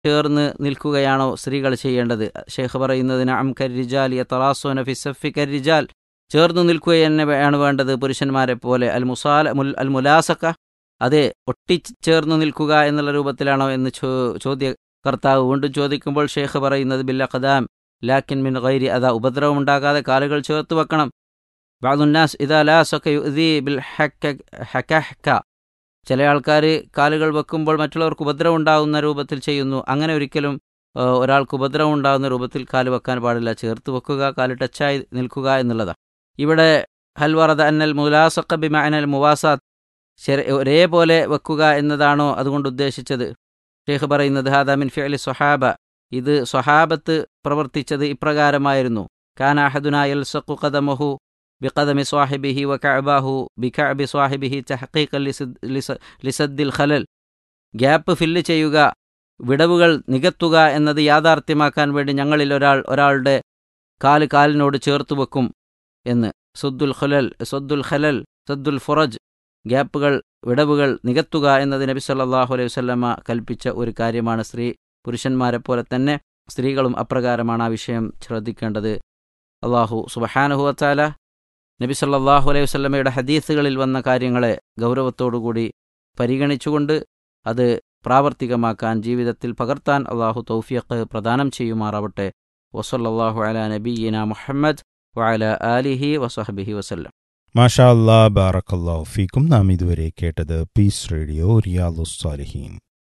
ചേർന്ന് നിൽക്കുകയാണോ സ്ത്രീകൾ ചെയ്യേണ്ടത് ഷെയ്ഖ് പറയുന്നതിന് അം കരിജാൽ യത്തറാസോന ഫിസഫി കരിജാൽ ചേർന്ന് നിൽക്കുക തന്നെയാണ് വേണ്ടത് പുരുഷന്മാരെ പോലെ അൽ മുസാല മുൽ അൽ മുലാസക്ക അതെ ഒട്ടിച്ചേർന്ന് നിൽക്കുക എന്നുള്ള രൂപത്തിലാണോ എന്ന് ചോ ചോദ്യകർത്താവ് വീണ്ടും ചോദിക്കുമ്പോൾ ഷെയ്ഖ് പറയുന്നത് ബില്ല ഖദാം ലാക്കിൻ മിൻ ഗൈരി അതാ ഉപദ്രവം ഉണ്ടാകാതെ കാലുകൾ ചേർത്ത് വെക്കണം ബാദുന്നാസ് ഇതാ ലാസൊക്കെ യുദി ബിൽ ഹക്ക ഹക്കഹ്ക ചില ആൾക്കാർ കാലുകൾ വെക്കുമ്പോൾ മറ്റുള്ളവർക്ക് ഉപദ്രവം ഉണ്ടാകുന്ന രൂപത്തിൽ ചെയ്യുന്നു അങ്ങനെ ഒരിക്കലും ആ, ഒരാൾക്ക് ഉപദ്രവം ഉണ്ടാകുന്ന രൂപത്തിൽ കാല് വെക്കാൻ പാടില്ല ചേർത്ത് വെക്കുക കാല് ടച്ചായി നിൽക്കുക എന്നുള്ളതാണ് ഇവിടെ ഹൽവറദ അന്നൽ മുലാസക്ക ബിമ അനൽ മുവാസാത്ത് ശരി ഒരേപോലെ വെക്കുക എന്നതാണോ അതുകൊണ്ട് ഉദ്ദേശിച്ചത് ഷെയ്ഖ് പറയുന്നത് ഹാദ മിൻ ഫിഅലി സ്വഹാബ ഇത് സ്വഹാബത്ത് പ്രവർത്തിച്ചത് ഇപ്രകാരമായിരുന്നു കാന അഹദുന യൽസഖു ഖദമഹു ബിഖദമി സ്വാഹിബിഹി വകഅബാഹു ബികഅബി സ്വാഹിബിഹി തഹഖീഖൻ ലിസദ് ലിസ- ലിസദ്ദിൽ ഖലൽ ഗ്യാപ്പ് ഫില്ല് ചെയ്യുക വിടവുകൾ നികത്തുക എന്നത് യാഥാർത്ഥ്യമാക്കാൻ വേണ്ടി ഞങ്ങളിൽ ഒരാൾ ഒരാളുടെ കാല് കാലിനോട് ചേർത്ത് വെക്കും എന്ന് സുദ്ദുൽ ഖലൽ സദ്ദുൽ ഖലൽ സദ്ദുൽ ഫുറജ് ഗ്യാപ്പുകൾ വിടവുകൾ നികത്തുക എന്നത് നബി സല്ലല്ലാഹു അലൈഹി വസല്ലമ കൽപ്പിച്ച ഒരു കാര്യമാണ് സ്ത്രീ പുരുഷന്മാരെ പോലെ തന്നെ സ്ത്രീകളും അപ്രകാരമാണ് ആ വിഷയം ശ്രദ്ധിക്കേണ്ടത് അള്ളാഹു സുബഹാനുഹുവത്താല നബി സല്ലല്ലാഹു അലൈഹി വസല്ലമയുടെ ഹദീസുകളിൽ വന്ന കാര്യങ്ങളെ ഗൗരവത്തോടുകൂടി പരിഗണിച്ചുകൊണ്ട് അത് പ്രാവർത്തികമാക്കാൻ ജീവിതത്തിൽ പകർത്താൻ അള്ളാഹു തൗഫീഖ് പ്രദാനം ചെയ്യുമാറാവട്ടെ വസല്ലല്ലാഹു അലാ നബീന മുഹമ്മദ് വഅല ആലിഹി വസഹബിഹി വസല്ലം മാഷാ അല്ലാ ബാറക്കല്ലാഹു ഫീക്കും നാം ഇതുവരെ കേട്ടത് പീസ് റേഡിയോ റിയാലുസ്സാലിഹീൻ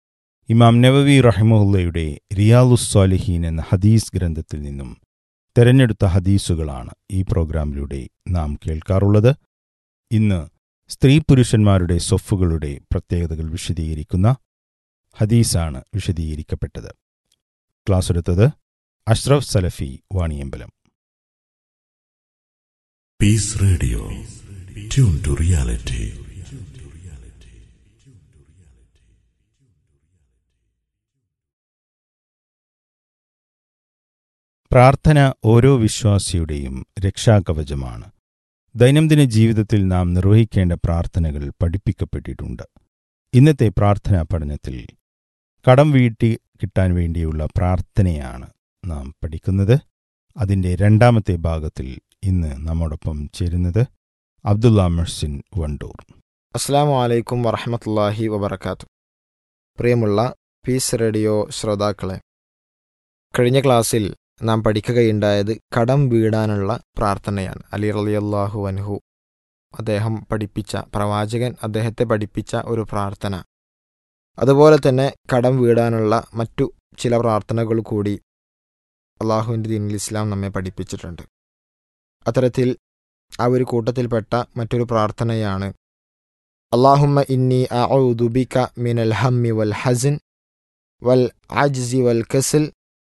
ഇമാം നവവി റഹിമുല്ലയുടെ റിയാലുസ്സാലിഹീൻ എന്ന ഹദീസ് ഗ്രന്ഥത്തിൽ നിന്നും തെരഞ്ഞെടുത്ത ഹദീസുകളാണ് ഈ പ്രോഗ്രാമിലൂടെ നാം കേൾക്കാറുള്ളത് ഇന്ന് സ്ത്രീ പുരുഷന്മാരുടെ സൊഫുകളുടെ പ്രത്യേകതകൾ വിശദീകരിക്കുന്ന ഹദീസാണ് വിശദീകരിക്കപ്പെട്ടത് ക്ലാസ് എടുത്തത് അഷ്റഫ് സലഫി Vaniyambalam Peace Radio. Tune to reality. പ്രാർത്ഥന ഓരോ വിശ്വാസിയുടെയും രക്ഷാകവചമാണ് ദൈനംദിന ജീവിതത്തിൽ നാം നിർവഹിക്കേണ്ട പ്രാർത്ഥനകൾ പഠിപ്പിക്കപ്പെട്ടിട്ടുണ്ട് ഇന്നത്തെ പ്രാർത്ഥനാ പഠനത്തിൽ കടം വീട്ടി കിട്ടാൻ വേണ്ടിയുള്ള പ്രാർത്ഥനയാണ് നാം പഠിക്കുന്നത് അതിൻ്റെ രണ്ടാമത്തെ ഭാഗത്തിൽ ഇന്ന് നമ്മോടൊപ്പം ചേരുന്നത് അബ്ദുള്ള മെഹ്സിൻ വണ്ടൂർ അസ്സാം വലൈക്കും വറഹമത്തല്ലാഹി വബർക്കാത്തു പ്രിയമുള്ള പീസ് റേഡിയോ ശ്രോതാക്കളെ കഴിഞ്ഞ ക്ലാസ്സിൽ നാം പഠിക്കുകയുണ്ടായത് കടം വീടാനുള്ള പ്രാർത്ഥനയാണ് അലി റളിയല്ലാഹു അൻഹു അദ്ദേഹം പഠിപ്പിച്ച പ്രവാചകൻ അദ്ദേഹത്തെ പഠിപ്പിച്ച ഒരു പ്രാർത്ഥന അതുപോലെ തന്നെ കടം വീടാനുള്ള മറ്റു ചില പ്രാർത്ഥനകൾ കൂടി അള്ളാഹുവിൻ്റെ ദീനിൽ ഇസ്ലാം നമ്മെ പഠിപ്പിച്ചിട്ടുണ്ട് അത്തരത്തിൽ ആ ഒരു കൂട്ടത്തിൽപ്പെട്ട മറ്റൊരു പ്രാർത്ഥനയാണ് اللهم إني أعوذ بك من الهم والحزن والعجز والكسل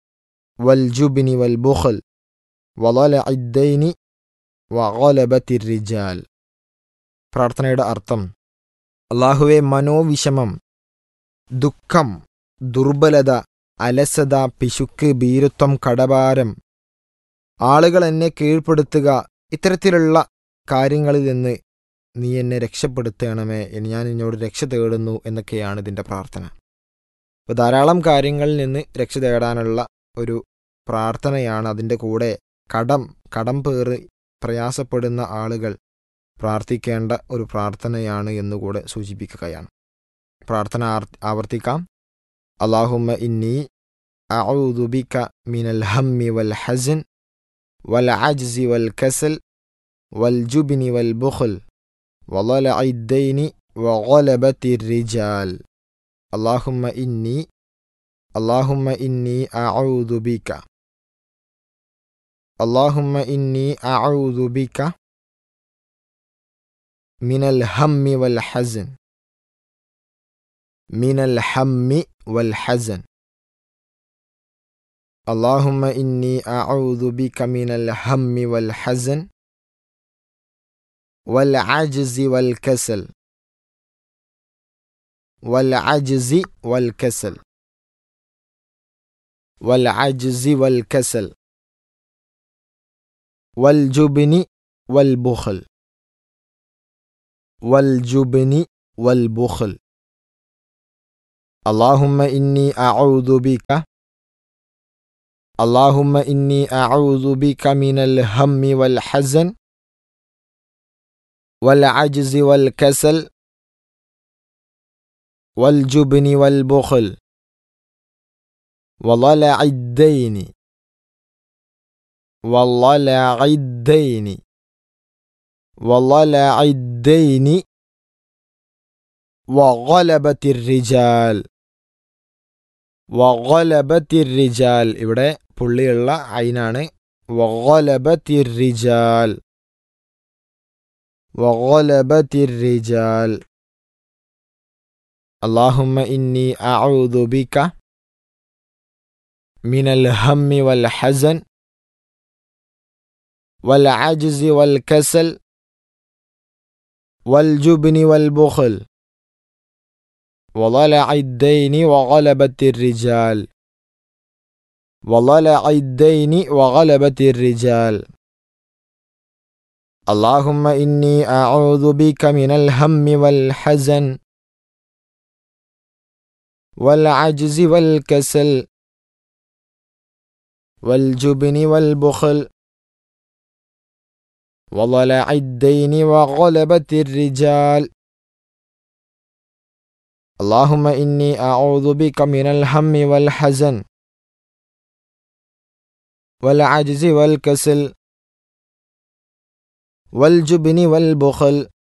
والجبن والبخل وضلع الدين وغلبة الرجال പ്രാർത്ഥനയുടെ അർത്ഥം അള്ളാഹുവെ മനോവിഷമം ദുഃഖം ദുർബലത അലസത പിശുക്ക് ഭീരുത്വം കടഭാരം ആളുകൾ എന്നെ കീഴ്പ്പെടുത്തുക ഇത്തരത്തിലുള്ള കാര്യങ്ങളിൽ നിന്ന് നീ എന്നെ രക്ഷപ്പെടുത്തണമേ എന്ന് ഞാൻ നിന്നോട് രക്ഷ തേടുന്നു എന്നൊക്കെയാണ് ഇതിൻ്റെ പ്രാർത്ഥന അപ്പോൾ ധാരാളം കാര്യങ്ങളിൽ നിന്ന് രക്ഷ തേടാനുള്ള ഒരു പ്രാർത്ഥനയാണ് അതിൻ്റെ കൂടെ കടം കടം പേറി പ്രയാസപ്പെടുന്ന ആളുകൾ പ്രാർത്ഥിക്കേണ്ട ഒരു പ്രാർത്ഥനയാണ് എന്നുകൂടെ സൂചിപ്പിക്കുകയാണ് പ്രാർത്ഥന ആർ- ആവർത്തിക്കാം അള്ളാഹുമ്മ ഇന്നി അഊദുബിക മിനൽ ഹമ്മി വൽ ഹസൻ വൽ അജ്സി വൽ കസൽ വൽ ജുബിനി വൽ ബുഖൽ وضلع الدين وغلبة الرجال اللهم إني اللهم إني أعوذ بك اللهم إني أعوذ بك من الهم والحزن من الهم والحزن اللهم إني أعوذ بك من الهم والحزن والعجز والكسل والعجز والكسل والعجز والكسل والجبن والبخل والجبن والبخل اللهم إني أعوذ بك اللهم إني أعوذ بك من الهم والحزن والعجز والكسل والجبن والبخل وضلع الدين وضلع الدين وضلع الدين وغلبة الرجال وغلبة الرجال ഇവിടെ പുള്ളിയുള്ള ഐനാണ് وغلبة الرجال وغلبة الرجال اللهم إني أعوذ بك من الهم والحزن والعجز والكسل والجبن والبخل وضلع الدين وغلبة الرجال وضلع الدين وغلبة الرجال اللهم إني أعوذ بك من الهم والحزن والعجز والكسل والجبن والبخل وضلع الدين وغلبة الرجال اللهم إني أعوذ بك من الهم والحزن والعجز والكسل والجبن والبخل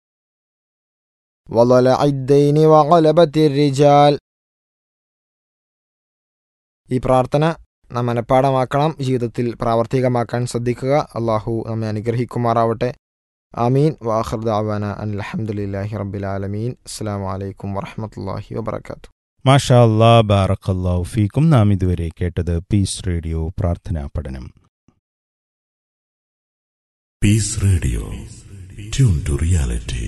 وضلع الدين وغلبة الرجال ഈ പ്രാർത്ഥന നാം മനഃപ്പാടമാക്കണം ജീവിതത്തിൽ പ്രാവർത്തികമാക്കാൻ ശ്രദ്ധിക്കുക അള്ളാഹു നമ്മെ അനുഗ്രഹിക്കുമാറാവട്ടെ ആമീൻ വാഹർദ് അവാന അലഹമുല്ലാഹി റബ്ബിലാലമീൻ അസ്സാം വലൈക്കും വറഹമത്തല്ലാഹി വബർക്കാത്തു മാഷാ അല്ലാ ബാറക്കല്ലാഹു ഫീക്കും നാം ഇതുവരെ കേട്ടത് പീസ് റേഡിയോ പ്രാർത്ഥനാ പഠനം Peace Radio. Tune to reality.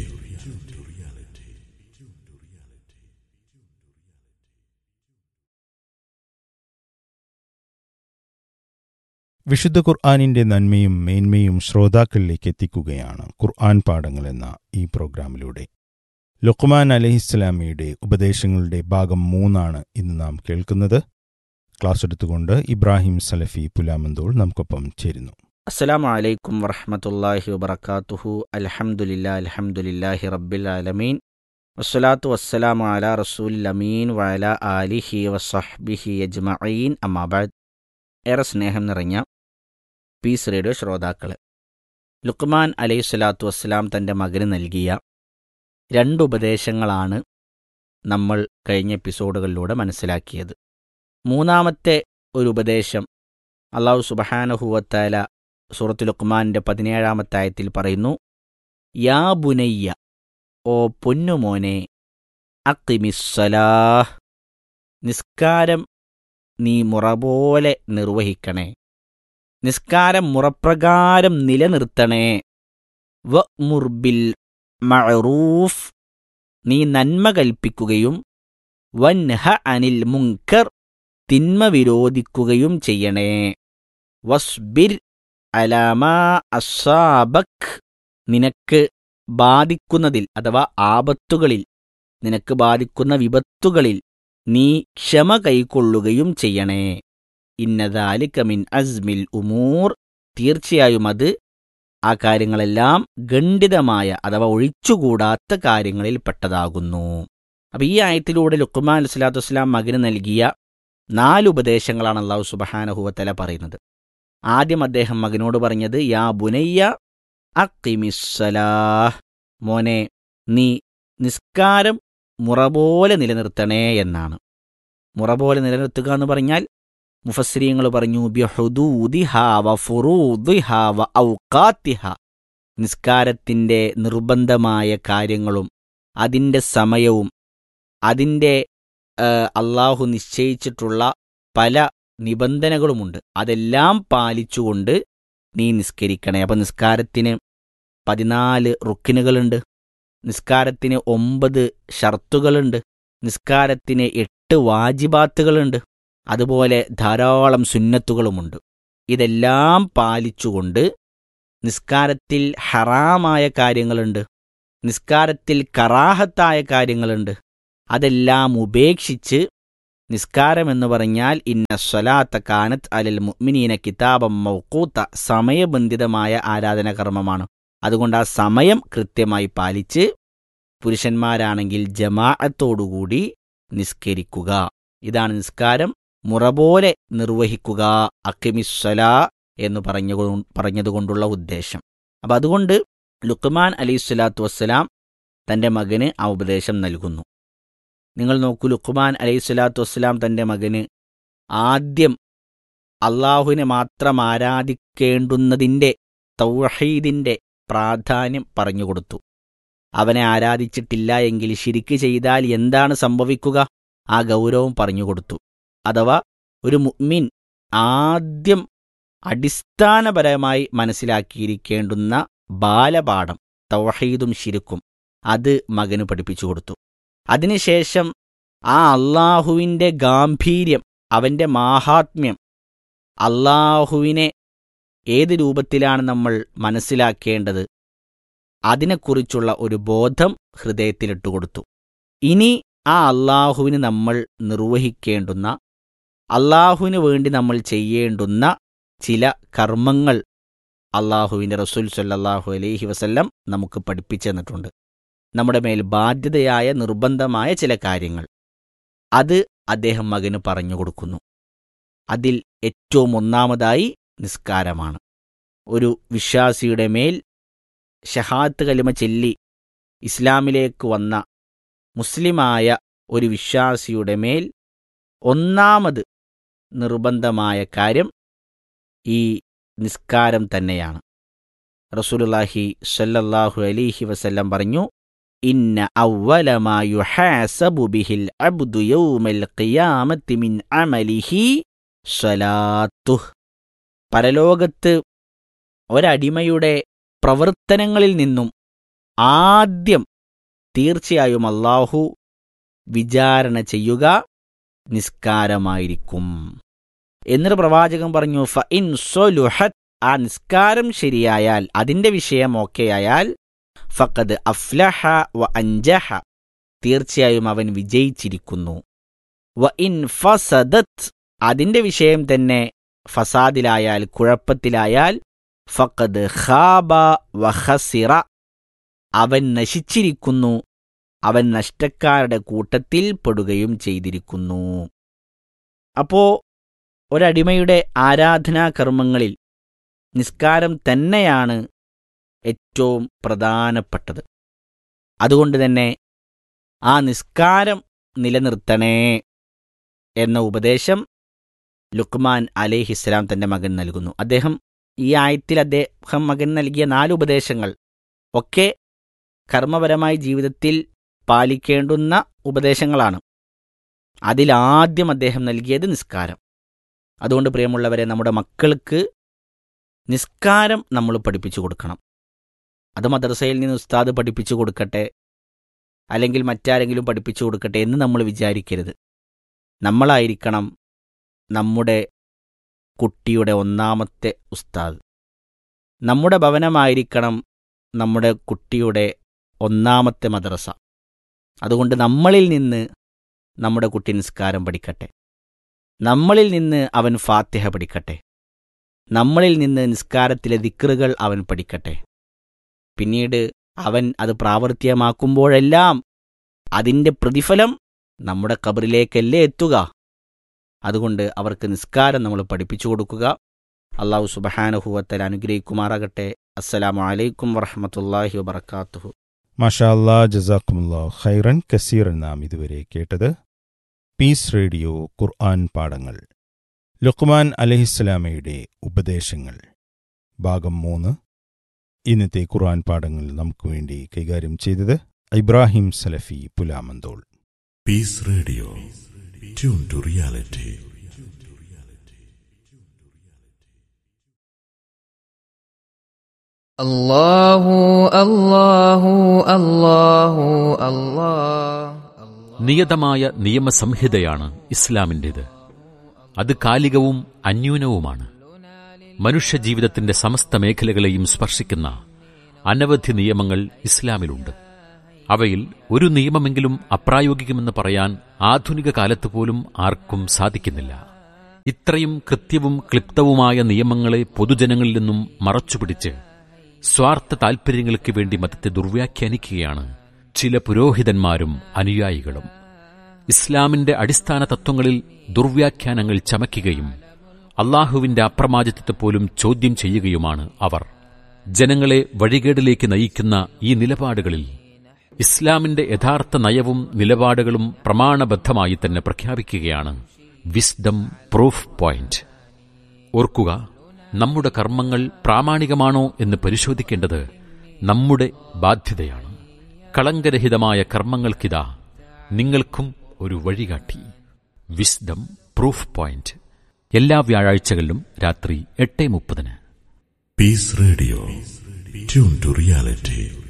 വിശുദ്ധ ഖുർആാനിന്റെ നന്മയും മേന്മയും ശ്രോതാക്കളിലേക്ക് എത്തിക്കുകയാണ് ഖുർആൻ പാഠങ്ങൾ എന്ന ഈ പ്രോഗ്രാമിലൂടെ ലുഖ്മാൻ അലഹിസ്ലാമിയുടെ ഉപദേശങ്ങളുടെ ഭാഗം മൂന്നാണ് ഇന്ന് നാം കേൾക്കുന്നത് ക്ലാസ് എടുത്തുകൊണ്ട് ഇബ്രാഹിം സലഫി പുലാമന്തോൾ നമുക്കൊപ്പം ചേരുന്നു അസ്സലാമു അലൈക്കും വറഹമത്തല്ലാഹി വബർക്കാത്തുഹു അൽഹംദുലില്ലാ അൽഹംദുലില്ലാഹി റബ്ബിൽ ആലമീൻ വസ്സലാത്തു വസ്സലാമു അലാ റസൂലിൽ അമീൻ വഅല ആലിഹി വസഹ്ബിഹി അജ്മഈൻ അമ്മാബാദ് ഏറെ സ്നേഹം നിറഞ്ഞ പീസ് റേഡിയോ ശ്രോതാക്കളെ ലുക്മാൻ അലൈഹി സ്വലാത്തു വസ്സലാം തൻ്റെ മകന് നൽകിയ രണ്ട് ഉപദേശങ്ങളാണ് നമ്മൾ കഴിഞ്ഞ എപ്പിസോഡുകളിലൂടെ മനസ്സിലാക്കിയത് മൂന്നാമത്തെ ഒരു ഉപദേശം അള്ളാഹു സുബഹാനഹുവത്താല സൂറത്ത് ലുക്മാന്റെ പതിനേഴാമത്തെ ആയത്തിൽ പറയുന്നു യാ ബുനയ്യ ഓ പൊന്നുമോനെ അക്കിമിസ്സലാഹ് നിസ്കാരം നീ മുറ പോലെ നിർവഹിക്കണേ നിസ്കാരം മുറപ്രകാരം നിലനിർത്തണേ വ മുർബിൽ മഅറൂഫ് നീ നന്മ കൽപ്പിക്കുകയും വൻഹ അനിൽ മുങ്കർ തിന്മ വിരോധിക്കുകയും ചെയ്യണേ വസ്ബിർ അലാമാ അസാബക് നിനക്ക് ബാധിക്കുന്നതിൽ അഥവാ ആപത്തുകളിൽ നിനക്ക് ബാധിക്കുന്ന വിപത്തുകളിൽ നീ ക്ഷമ കൈക്കൊള്ളുകയും ചെയ്യണേ ഇന്നതാലിക മിൻ അസ്മിൽ ഉമൂർ തീർച്ചയായും അത് ആ കാര്യങ്ങളെല്ലാം ഖണ്ഡിതമായ അഥവാ ഒഴിച്ചുകൂടാത്ത കാര്യങ്ങളിൽ പെട്ടതാകുന്നു അപ്പൊ ഈ ആയത്തിലൂടെ ലുക്കുമാൻ അലൈഹിസ്ലാത്തു വസ്സലാം മകന് നൽകിയ നാല് ഉപദേശങ്ങളാണ് അള്ളാഹു സുബഹാനഹുവത്തല പറയുന്നത് ആദ്യം അദ്ദേഹം മകനോട് പറഞ്ഞത് യാ ബുനയ്യ അക്കിമിസ്സലാഹ് മോനെ നീ നിസ്കാരം മുറ പോലെ നിലനിർത്തണേ എന്നാണ് മുറ പോലെ നിലനിർത്തുക എന്ന് പറഞ്ഞാൽ മുഫസ്രീങ്ങൾ പറഞ്ഞു ബിഹുദൂദിഹ വ ഫുറൂദിഹ വ ഔഖാത്തിഹ നിസ്കാരത്തിൻ്റെ നിർബന്ധമായ കാര്യങ്ങളും അതിൻ്റെ സമയവും അതിൻ്റെ അള്ളാഹു നിശ്ചയിച്ചിട്ടുള്ള പല നിബന്ധനകളുമുണ്ട് അതെല്ലാം പാലിച്ചുകൊണ്ട് നീ നിസ്കരിക്കണേ അപ്പം നിസ്കാരത്തിന് പതിനാല് റുക്കിനുകളുണ്ട് നിസ്കാരത്തിന് ഒമ്പത് ഷർത്തുകളുണ്ട് നിസ്കാരത്തിന് എട്ട് വാജിബാത്തുകളുണ്ട് അതുപോലെ ധാരാളം സുന്നത്തുകളുമുണ്ട് ഇതെല്ലാം പാലിച്ചുകൊണ്ട് നിസ്കാരത്തിൽ ഹറാമായ കാര്യങ്ങളുണ്ട് നിസ്കാരത്തിൽ കറാഹത്തായ കാര്യങ്ങളുണ്ട് അതെല്ലാം ഉപേക്ഷിച്ച് നിസ്കാരം എന്ന് പറഞ്ഞാൽ ഇന്ന സ്വലാത്ത കാനത്ത് അലിൽ മുഅ്മിനീന കിതാബം മൗക്കൂത്ത സമയബന്ധിതമായ ആരാധനാകർമ്മമാണ് അതുകൊണ്ട് ആ സമയം കൃത്യമായി പാലിച്ച് പുരുഷന്മാരാണെങ്കിൽ ജമാഅത്തോടുകൂടി നിസ്കരിക്കുക ഇതാണ് നിസ്കാരം മുറ പോലെ നിർവഹിക്കുക അക്കിമിസ്വല എന്ന് പറഞ്ഞു പറഞ്ഞതുകൊണ്ടുള്ള ഉദ്ദേശം അപ്പം അതുകൊണ്ട് ലുക്മാൻ അലൈഹി സ്വലാത്തു വസ്സലാം തൻ്റെ മകന് ആ ഉപദേശം നൽകുന്നു നിങ്ങൾ നോക്കൂ ലുക്മാൻ അലൈഹി സ്വലാത്തു വസ്സലാം തൻ്റെ മകന് ആദ്യം അള്ളാഹുവിനെ മാത്രം ആരാധിക്കേണ്ടുന്നതിൻ്റെ തൗഹീദിൻ്റെ പ്രാധാന്യം പറഞ്ഞുകൊടുത്തു അവനെ ആരാധിച്ചിട്ടില്ല എങ്കിൽ ശിരിക്ക് ചെയ്താൽ എന്താണ് സംഭവിക്കുക ആ ഗൗരവം പറഞ്ഞുകൊടുത്തു അഥവാ ഒരു മുഅ്മിൻ ആദ്യം അടിസ്ഥാനപരമായി മനസ്സിലാക്കിയിരിക്കേണ്ടുന്ന ബാലപാഠം തൗഹീദും ശിരുക്കും അത് മകന് പഠിപ്പിച്ചു കൊടുത്തു അതിനുശേഷം ആ അള്ളാഹുവിൻ്റെ ഗാംഭീര്യം അവൻ്റെ മാഹാത്മ്യം അള്ളാഹുവിനെ ഏത് രൂപത്തിലാണ് നമ്മൾ മനസ്സിലാക്കേണ്ടത് അതിനെക്കുറിച്ചുള്ള ഒരു ബോധം ഹൃദയത്തിലിട്ട് കൊടുത്തു ഇനി ആ അള്ളാഹുവിന് നമ്മൾ നിർവഹിക്കേണ്ടുന്ന അള്ളാഹുവിന് വേണ്ടി നമ്മൾ ചെയ്യേണ്ടുന്ന ചില കർമ്മങ്ങൾ അള്ളാഹുവിൻ്റെ റസൂൽ സല്ലാഹു അലൈഹി വസല്ലം നമുക്ക് പഠിപ്പിച്ചു തന്നിട്ടുണ്ട് നമ്മുടെ മേൽ ബാധ്യതയായ നിർബന്ധമായ ചില കാര്യങ്ങൾ അത് അദ്ദേഹം മകന് പറഞ്ഞു കൊടുക്കുന്നു അതിൽ ഏറ്റവും ഒന്നാമതായി നിസ്കാരമാണ് ഒരു വിശ്വാസിയുടെ മേൽ ഷഹാത്ത് കലിമ ചെല്ലി ഇസ്ലാമിലേക്ക് വന്ന മുസ്ലിമായ ഒരു വിശ്വാസിയുടെ മേൽ ഒന്നാമത് നിർബന്ധമായ കാര്യം ഈ നിസ്കാരം തന്നെയാണ് റസൂലുള്ളാഹി സ്വല്ലല്ലാഹു അലൈഹി വസല്ലം പറഞ്ഞു ഇന്ന അവലമാ യുഹാസബു ബിഹിൽ അബ്ദു യൗമൽ ഖിയാമത്തി മിൻ അമലിഹി സ്വലാത്തുഹ് പരലോകത്ത് ഒരടിമയുടെ പ്രവർത്തനങ്ങളിൽ നിന്നും ആദ്യം തീർച്ചയായും അള്ളാഹു വിചാരണ ചെയ്യുക നിസ്കാരമായിരിക്കും എന്നൊരു പ്രവാചകൻ പറഞ്ഞു ഫ ഇൻ സൊലുഹത് ആ നിസ്കാരം ശരിയായാൽ അതിന്റെ വിഷയം ഓക്കെയായാൽ ഫഖദ് അഫ്ലഹ വ അഞ്ചഹ തീർച്ചയായും അവൻ വിജയിച്ചിരിക്കുന്നു വ ഇൻ ഫസദത് അതിന്റെ വിഷയം തന്നെ ഫസാദിലായാൽ കുഴപ്പത്തിലായാൽ ഫഖദ് ഖാബ വഹസിറ അവൻ നശിച്ചിരിക്കുന്നു അവൻ നഷ്ടക്കാരുടെ കൂട്ടത്തിൽ പെടുകയും ചെയ്തിരിക്കുന്നു അപ്പോ ഒരടിമയുടെ ആരാധനാകർമ്മങ്ങളിൽ നിസ്കാരം തന്നെയാണ് ഏറ്റവും പ്രധാനപ്പെട്ടത് അതുകൊണ്ട് തന്നെ ആ നിസ്കാരം നിലനിർത്തണേ എന്ന ഉപദേശം ലുക്മാൻ അലേഹിസ്ലാം തന്റെ മകൻ നൽകുന്നു അദ്ദേഹം ഈ ആയത്തിൽ അദ്ദേഹം മകൻ നൽകിയ നാല് ഉപദേശങ്ങൾ ഒക്കെ കർമ്മപരമായി ജീവിതത്തിൽ പാലിക്കേണ്ടുന്ന ഉപദേശങ്ങളാണ് അതിലാദ്യം അദ്ദേഹം നൽകിയത് നിസ്കാരം അതുകൊണ്ട് പ്രിയമുള്ളവരെ നമ്മുടെ മക്കൾക്ക് നിസ്കാരം നമ്മൾ പഠിപ്പിച്ചു കൊടുക്കണം അത് മദ്രസയിൽ നിന്ന് ഉസ്താദ് പഠിപ്പിച്ചു കൊടുക്കട്ടെ അല്ലെങ്കിൽ മറ്റാരെങ്കിലും പഠിപ്പിച്ചു കൊടുക്കട്ടെ എന്ന് നമ്മൾ വിചാരിക്കരുത് നമ്മളായിരിക്കണം നമ്മുടെ കുട്ടിയുടെ ഒന്നാമത്തെ ഉസ്താദ് നമ്മുടെ ഭവനമായിരിക്കണം നമ്മുടെ കുട്ടിയുടെ ഒന്നാമത്തെ മദ്രസ അതുകൊണ്ട് നമ്മളിൽ നിന്ന് നമ്മുടെ കുട്ടി നിസ്കാരം പഠിക്കട്ടെ നമ്മളിൽ നിന്ന് അവൻ ഫാത്തിഹ പഠിക്കട്ടെ നമ്മളിൽ നിന്ന് നിസ്കാരത്തിലെ ദിക്റുകൾ അവൻ പഠിക്കട്ടെ പിന്നീട് അവൻ അത് പ്രാവർത്തികമാക്കുമ്പോഴെല്ലാം അതിൻ്റെ പ്രതിഫലം നമ്മുടെ കബറിലേക്കല്ലേ എത്തുക അതുകൊണ്ട് അവർക്ക് നിസ്കാരം നമ്മൾ പഠിപ്പിച്ചു കൊടുക്കുക അള്ളാഹു സുബഹാനഹുവത്തൽ അനുഗ്രഹിക്കുമാറാകട്ടെ അസ്സലാമു അലൈക്കും വറഹമത്തല്ലാഹി വബർക്കാത്തുഹു മാഷാ അല്ലാ ജസാക്കുമുല്ലാ ഖൈറൻ കസീർ നാം ഇതുവരെ കേട്ടത് പീസ് റേഡിയോ ഖുർആൻ പാഠങ്ങൾ ലുക്മാൻ അലഹിസ്സലാമയുടെ ഉപദേശങ്ങൾ ഭാഗം മൂന്ന് ഇന്നത്തെ ഖുർആൻ പാഠങ്ങൾ നമുക്ക് വേണ്ടി കൈകാര്യം ചെയ്തത് ഇബ്രാഹിം സലഫി Pulamanthole Peace Radio. Tune to reality. الله الله الله الله നിയതമായ നിയമസംഹിതയാണ് ഇസ്ലാമിൻ്റേത് അത് കാലികവും അന്യൂനവുമാണ് മനുഷ്യജീവിതത്തിന്റെ സമസ്ത മേഖലകളെയും സ്പർശിക്കുന്ന അനവധി നിയമങ്ങൾ ഇസ്ലാമിലുണ്ട് അവയിൽ ഒരു നിയമമെങ്കിലും അപ്രായോഗികമെന്ന് പറയാൻ ആധുനിക കാലത്ത് പോലും ആർക്കും സാധിക്കുന്നില്ല ഇത്രയും കൃത്യവും ക്ലിപ്തവുമായ നിയമങ്ങളെ പൊതുജനങ്ങളിൽ നിന്നും മറച്ചുപിടിച്ച് സ്വാർത്ഥ താൽപര്യങ്ങൾക്ക് വേണ്ടി മതത്തെ ദുർവ്യാഖ്യാനിക്കുകയാണ് ചില പുരോഹിതന്മാരും അനുയായികളും ഇസ്ലാമിന്റെ അടിസ്ഥാന തത്വങ്ങളിൽ ദുർവ്യാഖ്യാനങ്ങൾ ചമയ്ക്കുകയും അള്ളാഹുവിന്റെ അപ്രമാദിത്വത്തെ പോലും ചോദ്യം ചെയ്യുകയുമാണ് അവർ ജനങ്ങളെ വഴികേടിലേക്ക് നയിക്കുന്ന ഈ നിലപാടുകളിൽ ഇസ്ലാമിന്റെ യഥാർത്ഥ നയവും നിലപാടുകളും പ്രമാണബദ്ധമായി തന്നെ പ്രഖ്യാപിക്കുകയാണ് വിസ്ഡം പ്രൂഫ് പോയിന്റ് ഓർക്കുക നമ്മുടെ കർമ്മങ്ങൾ പ്രാമാണികമാണോ എന്ന് പരിശോധിക്കേണ്ടത് നമ്മുടെ ബാധ്യതയാണ് കളങ്കരഹിതമായ കർമ്മങ്ങൾക്കിതാ നിങ്ങൾക്കും ഒരു വഴികാട്ടി വിസ്ഡം പ്രൂഫ് പോയിന്റ് എല്ലാ വ്യാഴാഴ്ചകളിലും രാത്രി എട്ട് മുപ്പതിന് Peace Radio. Tune to reality.